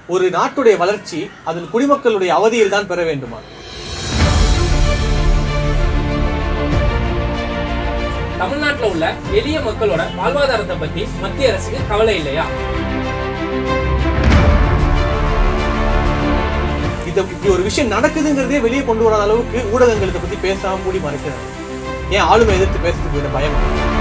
ஒரு நாட்டுடைய வளர்ச்சி அதன் குடிமக்களுடைய அவதியில் தான் பெற வேண்டுமா தமிழ்நாட்டுல உள்ள எளிய மக்களோட வாழ்வாதாரத்தை பத்தி மத்திய அரசுக்கு கவலை இல்லையா இது இப்படி ஒரு விஷயம் நடக்குதுங்கிறதே வெளியே கொண்டு வராத அளவுக்கு ஊடகங்கள் இதை பத்தி பேசாம மூடி மறைக்கிறாங்க ஏன் ஆளுமை எதிர்த்து பேசுறதுக்கு இந்த பயம்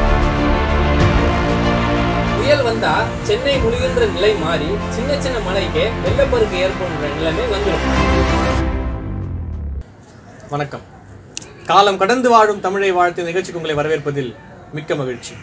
புயல் வந்தா சென்னை முழுகின்ற நிலை மாறி சின்ன சின்ன மலைக்கே வெள்ளப்பெருக்கு ஏற்படுற நிலைமை வந்துடும் வணக்கம் காலம் கடந்து வாழும் தமிழை வாழ்த்து நிகழ்ச்சிக்கு உங்களை வரவேற்பதில் மிக்க மகிழ்ச்சி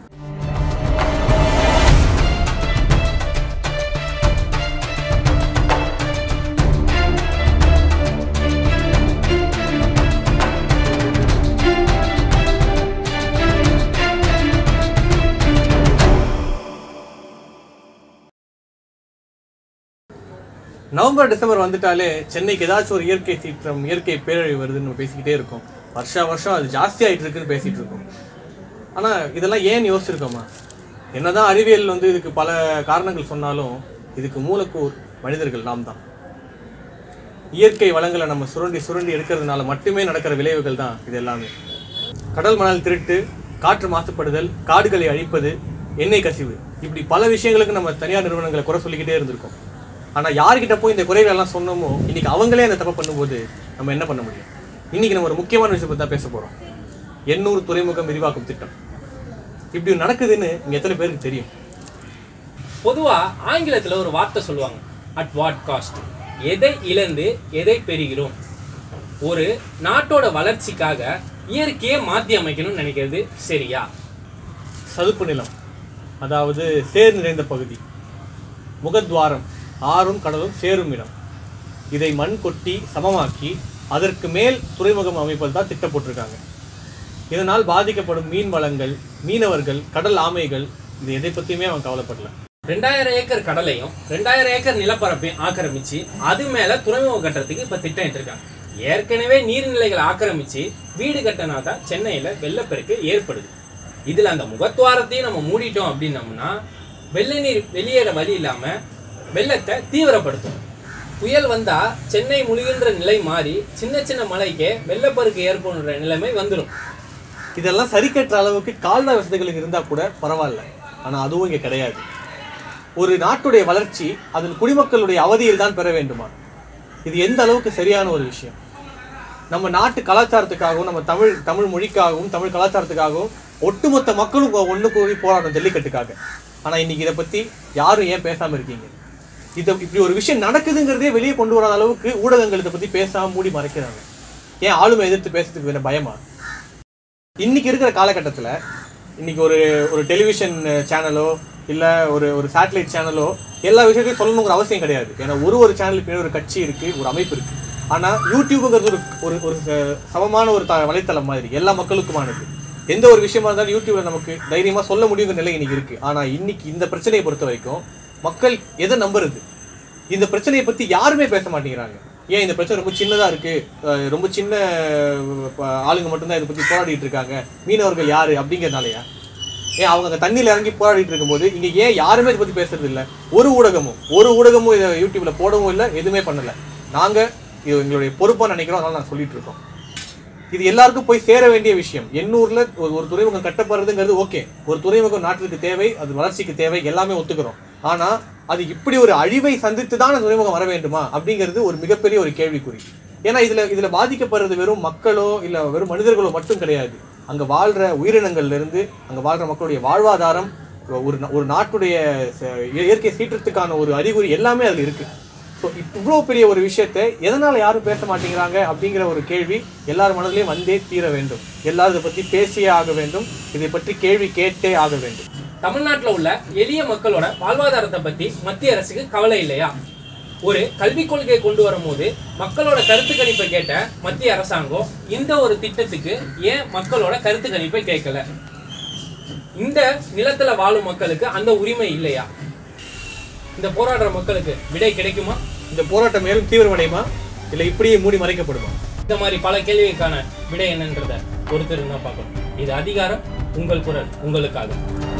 நவம்பர் டிசம்பர் வந்துட்டாலே சென்னைக்கு ஏதாச்சும் ஒரு இயற்கை சீற்றம் இயற்கை பேரழிவு வருதுன்னு நம்ம பேசிக்கிட்டே இருக்கோம் வருஷா வருஷம் அது ஜாஸ்தி ஆயிட்டு இருக்குன்னு பேசிட்டு இருக்கோம் ஆனா இதெல்லாம் ஏன் யோசிச்சிருக்கோமா என்னதான் அறிவியல் வந்து இதுக்கு பல காரணங்கள் சொன்னாலும் இதுக்கு மூலக்கூர் மனிதர்கள் நாம் தான் இயற்கை வளங்களை நம்ம சுரண்டி சுரண்டி எடுக்கிறதுனால மட்டுமே நடக்கிற விளைவுகள் தான் இது எல்லாமே கடல் மணல் திருட்டு காற்று மாசுபடுதல் காடுகளை அழிப்பது எண்ணெய் கசிவு இப்படி பல விஷயங்களுக்கு நம்ம தனியார் நிறுவனங்களை குறை சொல்லிக்கிட்டே இருந்திருக்கோம் ஆனா யார்கிட்ட போய் இந்த குறைகள் எல்லாம் சொன்னோமோ இன்னைக்கு அவங்களே அந்த தப்பை பண்ணும்போது நம்ம என்ன பண்ண முடியும் இன்னைக்கு நம்ம ஒரு முக்கியமான விஷயத்தை தான் பேச போறோம் எண்ணூறு துறைமுகம் விரிவாக்கும் திட்டம் இப்படி நடக்குதுன்னு இங்க எத்தனை பேருக்கு தெரியும் பொதுவா ஆங்கிலத்துல ஒரு வார்த்தை சொல்லுவாங்க அட் வாட் காஸ்ட் எதை இழந்து எதை பெறுகிறோம் ஒரு நாட்டோட வளர்ச்சிக்காக இயற்கையை மாத்தி அமைக்கணும்னு நினைக்கிறது சரியா சதுப்பு நிலம் அதாவது சேர் நிறைந்த பகுதி முகத்வாரம் ஆறும் கடலும் சேரும் இடம் இதை மண் கொட்டி சமமாக்கி அதற்கு மேல் துறைமுகம் அமைப்பது தான் திட்டம் போட்டிருக்காங்க இதனால் பாதிக்கப்படும் மீன் வளங்கள் மீனவர்கள் கடல் ஆமைகள் இது எதை பற்றியுமே அவன் கவலைப்படல ரெண்டாயிரம் ஏக்கர் கடலையும் ரெண்டாயிரம் ஏக்கர் நிலப்பரப்பையும் ஆக்கிரமிச்சு அது மேல துறைமுகம் கட்டுறதுக்கு இப்ப திட்டம் எடுத்திருக்காங்க ஏற்கனவே நீர்நிலைகளை ஆக்கிரமிச்சு வீடு கட்டினா தான் சென்னையில வெள்ளப்பெருக்கு ஏற்படுது இதுல அந்த முகத்துவாரத்தையும் நம்ம மூடிட்டோம் அப்படின்னம்னா வெள்ள நீர் வெளியேற வழி இல்லாம வெள்ளத்தை தீவிரப்படுத்தும் புயல் வந்தா சென்னை முழுகின்ற நிலை மாறி சின்ன சின்ன மலைக்கே வெள்ளப்பெருக்கு ஏற்படுற நிலைமை வந்துடும் இதெல்லாம் சரி கட்டுற அளவுக்கு கால்நடை வசதிகளுக்கு இருந்தால் கூட பரவாயில்ல ஆனால் அதுவும் இங்கே கிடையாது ஒரு நாட்டுடைய வளர்ச்சி அதன் குடிமக்களுடைய அவதியில் தான் பெற வேண்டுமா இது எந்த அளவுக்கு சரியான ஒரு விஷயம் நம்ம நாட்டு கலாச்சாரத்துக்காகவும் நம்ம தமிழ் தமிழ் மொழிக்காகவும் தமிழ் கலாச்சாரத்துக்காகவும் ஒட்டுமொத்த மக்களும் ஒன்று கூடி போராடும் ஜல்லிக்கட்டுக்காக ஆனால் இன்னைக்கு இதை பற்றி யாரும் ஏன் பேசாமல் இருக்கீங்க இது இப்படி ஒரு விஷயம் நடக்குதுங்கிறதே வெளியே கொண்டு வராத அளவுக்கு ஊடகங்கள் இதை பற்றி பேசாமல் மூடி மறைக்கிறாங்க ஏன் ஆளுமை எதிர்த்து பேசுறதுக்கு வேற பயமா இன்னைக்கு இருக்கிற காலகட்டத்தில் இன்னைக்கு ஒரு ஒரு டெலிவிஷன் சேனலோ இல்லை ஒரு ஒரு சேட்டலைட் சேனலோ எல்லா விஷயத்தையும் சொல்லணுங்கிற அவசியம் கிடையாது ஏன்னா ஒரு ஒரு சேனலுக்கு பின்னாடி ஒரு கட்சி இருக்கு ஒரு அமைப்பு இருக்கு ஆனால் யூடியூபுங்கிறது ஒரு ஒரு ஒரு ச- சமமான ஒரு த வலைத்தளம் மாதிரி எல்லா மக்களுக்குமானது எந்த ஒரு விஷயமா இருந்தாலும் யூடியூப்ல நமக்கு தைரியமா சொல்ல முடியுங்கிற நிலை இன்னைக்கு இருக்கு ஆனா இன்னைக்கு இந்த பிரச்சனையை பொறுத்த வரைக்கும் மக்கள் எதை நம்புறது இந்த பிரச்சனையை பத்தி யாருமே பேச மாட்டேங்கிறாங்க ஏன் இந்த பிரச்சனை ரொம்ப சின்னதா இருக்கு அஹ் ரொம்ப சின்ன அஹ், ஆளுங்க மட்டும்தான் இதை பத்தி போராடிட்டு இருக்காங்க மீனவர்கள் யாரு அப்படிங்கிறதுனாலயா ஏன் அவங்க அங்க தண்ணியில இறங்கி போராடிட்டு இருக்கும்போது இங்க ஏன் யாருமே இதை பத்தி பேசுறது இல்ல ஒரு ஊடகமும் ஒரு ஊடகமும் இதை யூடியூப்ல போடவும் இல்லை எதுவுமே பண்ணல நாங்க இது எங்களுடைய பொறுப்பா நினைக்கிறோம் அதனால நான் சொல்லிட்டு இருக்கோம் இது எல்லாருக்கும் போய் சேர வேண்டிய விஷயம் எண்ணூர்ல ஒரு ஒரு துறைமுகம் கட்டப்படுறதுங்கிறது ஓகே ஒரு துறைமுகம் நாட்டுக்கு தேவை அது வளர்ச்சிக்கு தேவை எல்லாமே ஒத்துக்கிறோம் ஆனா அது இப்படி ஒரு அழிவை சந்தித்து தான் அந்த துறைமுகம் வர வேண்டுமா அப்படிங்கிறது ஒரு மிகப்பெரிய ஒரு கேள்விக்குறி ஏன்னா இதுல இதுல பாதிக்கப்படுறது வெறும் மக்களோ இல்ல வெறும் மனிதர்களோ மட்டும் கிடையாது அங்க வாழ்ற உயிரினங்கள்ல இருந்து அங்க வாழ்ற மக்களுடைய வாழ்வாதாரம் ஒரு நா- ஒரு நாட்டுடைய ச- இயற்கை சீற்றத்துக்கான ஒரு அறிகுறி எல்லாமே அதுல இருக்கு ஸோ இவ்வளோ பெரிய ஒரு விஷயத்தை எதனால யாரும் பேச மாட்டேங்கிறாங்க அப்படிங்கிற ஒரு கேள்வி எல்லார் மனதிலையும் வந்தே தீர வேண்டும் எல்லாரும் இதை பற்றி பேசியே ஆக வேண்டும் இதை பற்றி கேள்வி கேட்டே ஆக வேண்டும் தமிழ்நாட்டுல உள்ள எளிய மக்களோட வாழ்வாதாரத்தை பத்தி மத்திய அரசுக்கு கவலை இல்லையா ஒரு கல்விக் கொள்கையை கொண்டு வரும்போது மக்களோட கருத்து கணிப்பை கேட்ட மத்திய அரசாங்கம் இந்த ஒரு திட்டத்துக்கு ஏன் மக்களோட கருத்து கணிப்பை கேட்கல இந்த நிலத்துல வாழும் மக்களுக்கு அந்த உரிமை இல்லையா இந்த போராடுற மக்களுக்கு விடை கிடைக்குமா இந்த போராட்டம் மேலும் தீவிரமடையுமா இல்லை இப்படியே மூடி மறைக்கப்படுமா இந்த மாதிரி பல கேள்விக்கான விடை என்னன்றத பொறுத்திருந்தா பார்க்கணும் இது அதிகாரம் உங்கள் குரல் உங்களுக்காக